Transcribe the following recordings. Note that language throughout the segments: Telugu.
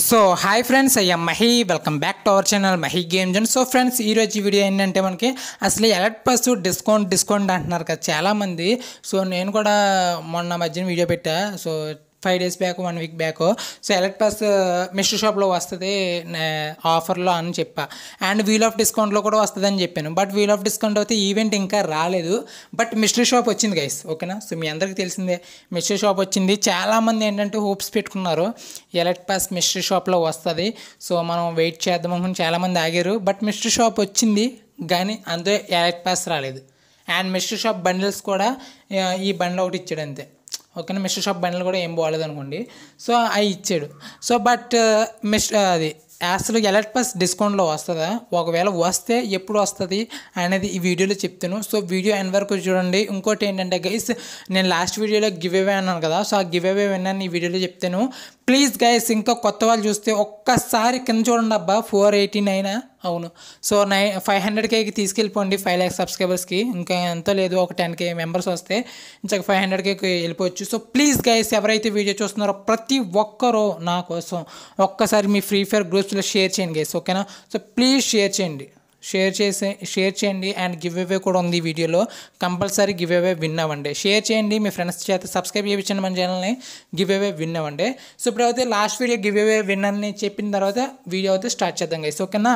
so hi friends I'm Mahi welcome back to our channel Mahi game zone so friends ఈరోజు ఈ వీడియో ఏంటంటే మనకి అసలు ఎలర్ట్ ప్లస్ డిస్కౌంట్ డిస్కౌంట్ అంటున్నారు కదా చాలామంది సో నేను కూడా మొన్న మధ్యన వీడియో పెట్టా so five days back one week back so elite plus mystery షాప్లో వస్తుంది ఆఫర్లో అని చెప్పా అండ్ వీల్ ఆఫ్ డిస్కౌంట్లో కూడా వస్తుంది అని చెప్పాను బట్ వీల్ ఆఫ్ డిస్కౌంట్ అయితే ఈవెంట్ ఇంకా రాలేదు బట్ మిస్టరీ షాప్ వచ్చింది గైస్ ఓకేనా సో మీ అందరికీ తెలిసిందే మిస్టరీ షాప్ వచ్చింది చాలామంది ఏంటంటే హోప్స్ పెట్టుకున్నారు ఎలర్ట్ పాస్ మిస్టరీ షాప్లో వస్తుంది సో మనం వెయిట్ చేద్దాం అనుకుని చాలామంది ఆగారు బట్ మిస్టరీ షాప్ వచ్చింది కానీ అందులో ఎలర్ట్ పాస్ రాలేదు అండ్ మిస్టరీ షాప్ బండిల్స్ కూడా ఆ, ఈ బండిల్ ఒకటి ఇచ్చాడు అంతే ఓకేనా మిస్టర్ షాప్ బండ్లు కూడా ఏం బాగాలేదు అనుకోండి సో అవి ఇచ్చాడు సో బట్ మిస్ అది అసలు ఎలర్ట్ పాస్ డిస్కౌంట్లో వస్తుందా ఒకవేళ వస్తే ఎప్పుడు వస్తుంది అనేది ఈ వీడియోలో చెప్తాను సో వీడియో ఎండ్ వరకు చూడండి ఇంకోటి ఏంటంటే గైస్ నేను లాస్ట్ వీడియోలో గివ్ అవే అన్నాను కదా సో ఆ గివ్ అవే విన్నాను ఈ వీడియోలో చెప్తాను ప్లీజ్ గైస్ ఇంకా కొత్త వాళ్ళు చూస్తే ఒక్కసారి కింద చూడండి అబ్బా ఫోర్ ఎయిటీ నైన్ అవును సో నై ఫైవ్ హండ్రెడ్ కేకి తీసుకెళ్ళిపోండి ఫైవ్ ల్యాక్స్ సబ్స్క్రైబర్స్కి ఇంకా ఎంతో లేదు ఒక టెన్ కే మెంబర్స్ వస్తే ఇంకా ఫైవ్ హండ్రెడ్ కేకి వెళ్ళిపోవచ్చు సో ప్లీజ్ గైస్ ఎవరైతే వీడియో చూస్తున్నారో ప్రతి ఒక్కరూ నా కోసం ఒక్కసారి మీ ఫ్రీ ఫైర్ గ్రూప్స్లో షేర్ చేయండి గైస్ ఓకేనా సో ప్లీజ్ షేర్ చేయండి షేర్ చేసే షేర్ చేయండి అండ్ గివ్ అవే కూడా ఉంది ఈ వీడియోలో కంపల్సరీ గివ్ అవే విన్ అవ్వండి షేర్ చేయండి మీ ఫ్రెండ్స్ చేత సబ్స్క్రైబ్ చేయించండి మన ఛానల్ని గివ్ అవే విన్ అవ్వండి సో ఇప్పుడు అయితే last video giveaway win అని చెప్పిన తర్వాత వీడియో అయితే స్టార్ట్ చేద్దాం గైస్ ఓకేనా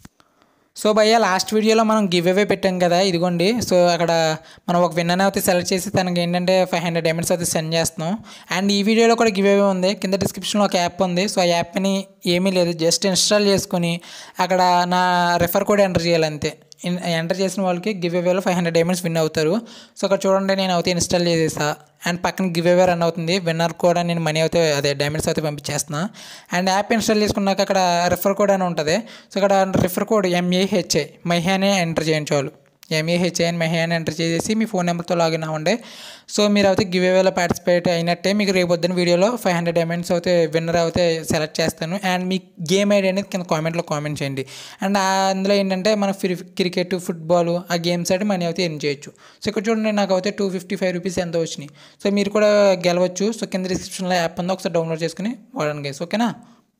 సో భయ్య లాస్ట్ వీడియోలో మనం గివ్ అవే పెట్టాం కదా ఇదిగోండి సో అక్కడ మనం ఒక విన్నర్ అయితే సెలెక్ట్ చేసి తనకి ఏంటంటే ఫైవ్ హండ్రెడ్ డైమండ్స్ అయితే సెండ్ చేస్తున్నాం అండ్ ఈ వీడియోలో కూడా గివ్ అవే ఉంది కింద డిస్క్రిప్షన్లో ఒక యాప్ ఉంది సో ఆ యాప్ని ఏమీ లేదు జస్ట్ ఇన్స్టాల్ చేసుకొని అక్కడ నా రెఫర్ కోడ్ ఎంటర్ చేయాలి అంతే ఇన్- ఎంటర్ చేసిన వాళ్ళకి గివ్ అవేలో ఫైవ్ హండ్రెడ్ డైమండ్స్ విన్ అవుతారు సో అక్కడ చూడండి నేను అయితే ఇన్స్టాల్ చేసేసా అండ్ పక్కన గివ్ అవే రన్ అవుతుంది విన్నర్ కూడా నేను మనీ అయితే అదే డైమండ్స్ అయితే పంపించేస్తున్నా అండ్ యాప్ ఇన్స్టాల్ చేసుకున్నాక అక్కడ రిఫర్ కోడ్ అని ఉంటుంది సో ఇక్కడ రిఫర్ కోడ్ ఎంఏహెచ్ఐ మహి అనే ఎంటర్ చేయించాలి ఎంఏహెచ్ఐ అని మహి అని ఎంటర్ చేసేసి మీ ఫోన్ నెంబర్తో లాగిన్ అవ్వండి సో మీరు అయితే గివ్ అవేలో పార్టిసిపేట్ అయినట్టే మీకు రేపు పొద్దున్న వీడియోలో ఫైవ్ హండ్రెడ్ డైమండ్స్ అయితే విన్నర్ అయితే సెలెక్ట్ చేస్తాను అండ్ మీ గేమ్ ఐడి అనేది కింద కామెంట్లో కామెంట్ చేయండి అండ్ ఆ- అందులో ఏంటంటే మన ఫ్రీ క్రికెట్ ఫుట్బాల్ ఆ గేమ్స్ అయితే మనీ అయితే ఎర్న్ చేయొచ్చు సో ఇక్కడ చూడండి నాకు అయితే టూ ఫిఫ్టీ ఫైవ్ రూపీస్ ఎంత వచ్చినాయి సో మీరు కూడా గెలవచ్చు సో కింద డిస్క్రిప్షన్లో యాప్ ఉందో ఒకసారి డౌన్లోడ్ చేసుకుని వాడండి గైస్ ఓకేనా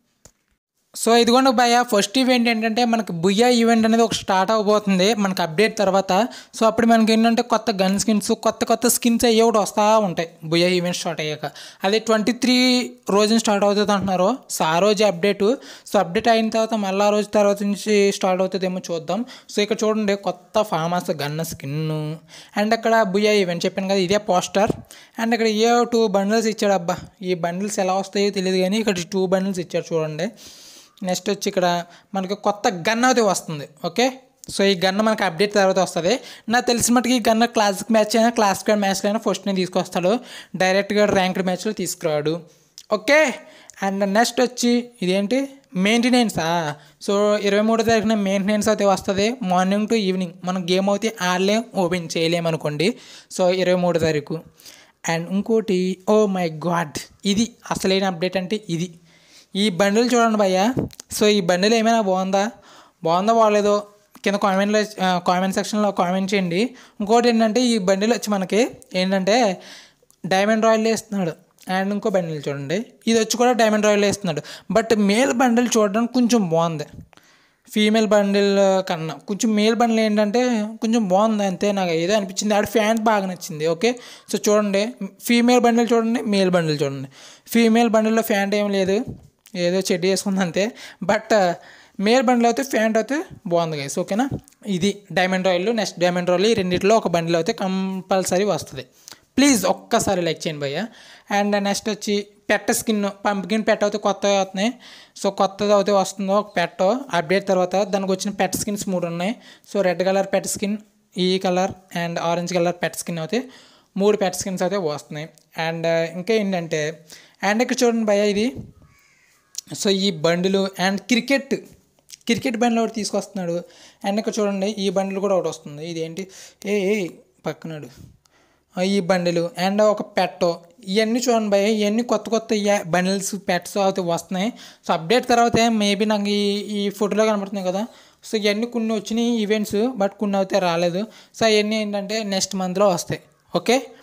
సో ఇదిగోండి భయ్య ఫస్ట్ ఈవెంట్ ఏంటంటే మనకి బుయ్యా ఈవెంట్ అనేది ఒక స్టార్ట్ అవబోతుంది మనకి అప్డేట్ తర్వాత సో అప్పుడు మనకి ఏంటంటే కొత్త గన్ స్కిన్స్ కొత్త కొత్త స్కిన్స్ అయ్యే ఒకటి వస్తూ ఉంటాయి బుయ్యా ఈవెంట్ స్టార్ట్ అయ్యాక అదే ట్వంటీ త్రీ రోజున స్టార్ట్ అవుతుంది అంటున్నారు సో ఆ రోజు అప్డేట్ సో అప్డేట్ అయిన తర్వాత మళ్ళీ ఆ రోజు తర్వాత నుంచి స్టార్ట్ అవుతుందేమో చూద్దాం సో ఇక్కడ చూడండి కొత్త ఫామస్ గన్న స్కిన్ అండ్ అక్కడ బుయ్యా ఈవెంట్ చెప్పాను కదా ఇదే పోస్టర్ అండ్ ఇక్కడ ఏ టూ బండిల్స్ ఇచ్చాడు అబ్బా ఈ బండిల్స్ ఎలా వస్తాయో తెలియదు కానీ ఇక్కడ టూ బండిల్స్ ఇచ్చాడు చూడండి నెక్స్ట్ వచ్చి ఇక్కడ మనకి కొత్త గన్ అయితే వస్తుంది ఓకే సో ఈ గన్ మనకి అప్డేట్ తర్వాత వస్తుంది నాకు తెలిసిన మటుకు ఈ గన్ క్లాసిక్ మ్యాచ్ అయినా క్లాసిక్ మ్యాచ్లో అయినా ఫస్ట్ నేను తీసుకొస్తాడు డైరెక్ట్గా ర్యాంక్డ్ మ్యాచ్లో తీసుకురాడు ఓకే అండ్ నెక్స్ట్ వచ్చి ఇదేంటి మెయింటెనెన్సా సో ఇరవై మూడో తారీఖున మెయింటెనెన్స్ అయితే వస్తుంది మార్నింగ్ టు ఈవినింగ్ మనం గేమ్ అయితే ఆడలేం ఓపెన్ చేయలేం అనుకోండి సో ఇరవై మూడో తారీఖు అండ్ ఇంకోటి ఓ మై గాడ్ ఇది అసలైన అప్డేట్ అంటే ఇది ఈ బండిల్ చూడండి భయ్య సో ఈ బండిల్ ఏమైనా బాగుందా బాగుందా బాగలేదో కింద కామెంట్లో కామెంట్ సెక్షన్లో కామెంట్ చేయండి ఇంకోటి ఏంటంటే ఈ బండిల్ వచ్చి మనకి ఏంటంటే డైమండ్ రాయల్ ఇస్తున్నాడు అండ్ ఇంకో బండిల్ చూడండి ఇది వచ్చి కూడా డైమండ్ రాయల్ ఇస్తున్నాడు బట్ మేల్ బండిల్ చూడడానికి కొంచెం బాగుంది ఫీమేల్ బండిల్ కన్నా కొంచెం మేల్ బండిల్ ఏంటంటే కొంచెం బాగుంది అంతే నాకు ఏదో అనిపించింది ఆడ ఫ్యాంట్ బాగా నచ్చింది ఓకే సో చూడండి ఫీమేల్ బండిల్ చూడండి మేల్ బండిల్ చూడండి ఫీమేల్ బండిల్లో ఫ్యాంట్ ఏం లేదు ఏదో చెడ్డి వేసుకుంది అంతే బట్ మేల్ బండిల్ అయితే ఫ్యాంట్ అయితే బాగుంది గైస్ ఓకేనా ఇది diamond royal next diamond royal ఈ రెండిట్లో ఒక బండిల్ అయితే కంపల్సరీ వస్తుంది ప్లీజ్ ఒక్కసారి లైక్ చేయండి భయ్య అండ్ నెక్స్ట్ వచ్చి పెట్ట స్కిన్ పంపికిన్ పెట్ట అయితే కొత్తవి వస్తున్నాయి సో కొత్తది అయితే వస్తుందో ఒక పెట్ట అప్డేట్ తర్వాత దానికి వచ్చిన పెట్ స్కిన్స్ మూడు ఉన్నాయి so red colour pet skin ఈ colour and orange colour pet skin అయితే మూడు పెట్ స్కిన్స్ అయితే వస్తున్నాయి అండ్ ఇంకా ఏంటంటే అండ్ ఇక్కడ చూడండి భయ్య ఇది సో ఈ బండిలు అండ్ క్రికెట్ క్రికెట్ బండిలు ఒకటి తీసుకొస్తున్నాడు అండ్ ఇక్కడ చూడండి ఈ బండిలు కూడా ఒకటి వస్తుంది ఇదేంటి ఏ ఏ పక్కనాడు ఆ, ఈ బండిలు అండ్ ఒక పెట్టో ఇవన్నీ చూడండి భయ ఇవన్నీ కొత్త కొత్త బండిల్స్ పెట్స్ అయితే వస్తున్నాయి సో అప్డేట్ తర్వాత మేబీ నాకు ఈ ఈ ఫోటోలో కనబడుతున్నాయి కదా సో ఇవన్నీ కొన్ని వచ్చినాయి ఈవెంట్స్ బట్ కొన్ని అయితే రాలేదు సో అవన్నీ ఏంటంటే నెక్స్ట్ మంత్లో వస్తాయి ఓకే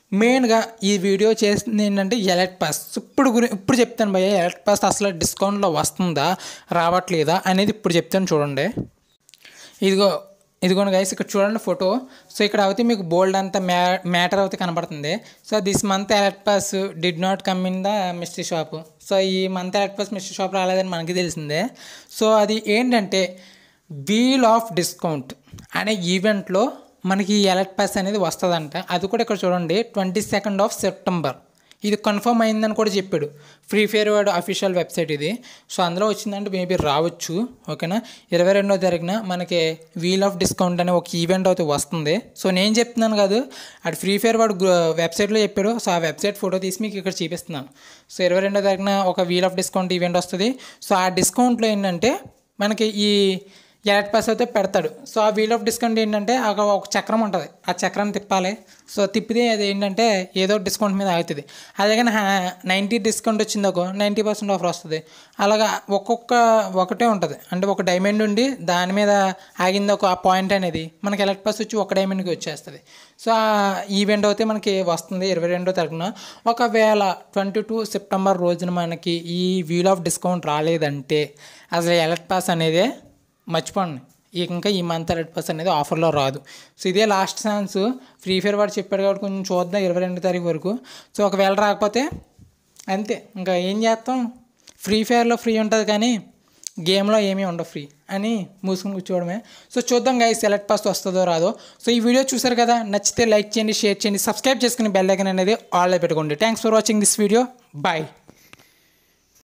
మెయిన్గా ఈ వీడియో చేసింది ఏంటంటే ఎలక్ట్ పాస్ ఇప్పుడు గురి ఇప్పుడు చెప్తాను భయ్య ఎలక్ట్ పాస్ అసలు డిస్కౌంట్లో వస్తుందా రావట్లేదా అనేది ఇప్పుడు చెప్తాను చూడండి ఇదిగో ఇదిగోండి గైస్ ఇక్కడ చూడండి ఫోటో సో ఇక్కడ అయితే మీకు బోల్డ్ అంత మ్యా మ్యాటర్ అయితే కనబడుతుంది so this month elite pass did not come in the mystery shop so ఈ month elite pass mystery shop రాలేదని మనకి తెలిసిందే సో అది ఏంటంటే వీల్ ఆఫ్ డిస్కౌంట్ అనే ఈవెంట్లో మనకి ఈ ఎలక్ట్ పాస్ అనేది వస్తుందంట అది కూడా ఇక్కడ చూడండి ట్వంటీ సెకండ్ ఆఫ్ సెప్టెంబర్ ఇది కన్ఫర్మ్ అయిందని కూడా చెప్పాడు ఫ్రీ ఫైర్ వాడు అఫీషియల్ వెబ్సైట్ ఇది సో అందులో వచ్చిందంటే మేబీ రావచ్చు ఓకేనా ఇరవై రెండో తారీఖున మనకి వీల్ ఆఫ్ డిస్కౌంట్ అనే ఒక ఈవెంట్ అయితే వస్తుంది సో నేను చెప్తున్నాను కాదు అటు ఫ్రీ ఫైర్ వాడు వెబ్సైట్లో చెప్పాడు సో ఆ వెబ్సైట్ ఫోటో తీసి మీకు ఇక్కడ చూపిస్తున్నాను సో ఇరవై రెండో తారీఖున ఒక వీల్ ఆఫ్ డిస్కౌంట్ ఈవెంట్ వస్తుంది సో ఆ డిస్కౌంట్లో ఏంటంటే మనకి ఈ ఎలక్ట్ పాస్ అయితే పెడతాడు సో ఆ వీల్ ఆఫ్ డిస్కౌంట్ ఏంటంటే అక్కడ ఒక చక్రం ఉంటుంది ఆ చక్రం తిప్పాలి సో తిప్పితే అది ఏంటంటే ఏదో డిస్కౌంట్ మీద ఆగుతుంది అదే కానీ నైంటీ డిస్కౌంట్ వచ్చిందోకో నైంటీ పర్సెంట్ ఆఫర్ వస్తుంది అలాగా ఒక్కొక్క ఒకటే ఉంటుంది అంటే ఒక డైమండ్ ఉండి దాని మీద ఆగింది ఒక పాయింట్ అనేది మనకి ఎలక్ట్ పాస్ వచ్చి ఒక డైమండ్కి వచ్చేస్తుంది సో ఆ ఈవెంట్ అయితే మనకి వస్తుంది ఇరవై రెండో తారీఖున ఒకవేళ ట్వంటీ టూ సెప్టెంబర్ రోజున మనకి ఈ వీల్ ఆఫ్ డిస్కౌంట్ రాలేదంటే అసలు ఎలక్ట్ పాస్ అనేదే మర్చిపోండి ఇంకా ఈ మంత్ రెడ్ పాస్ అనేది ఆఫర్లో రాదు సో ఇదే లాస్ట్ ఛాన్స్ ఫ్రీ ఫైర్ వాడు చెప్పాడు కాబట్టి కొంచెం చూద్దాం ఇరవై రెండు తారీఖు వరకు సో ఒకవేళ రాకపోతే అంతే ఇంకా ఏం చేస్తాం ఫ్రీ ఫైర్లో ఫ్రీ ఉంటుంది కానీ గేమ్లో ఏమీ ఉండవు ఫ్రీ అని మూసుకుని కూర్చోవడమే సో చూద్దాం గాయ సెలెక్ట్ పాస్ వస్తుందో రాదో సో ఈ వీడియో చూసారు కదా నచ్చితే లైక్ చేయండి షేర్ చేయండి సబ్స్క్రైబ్ చేసుకుని బెల్ ఐకన్ అనేది ఆల్లో పెట్టుకోండి thanks for watching this video bye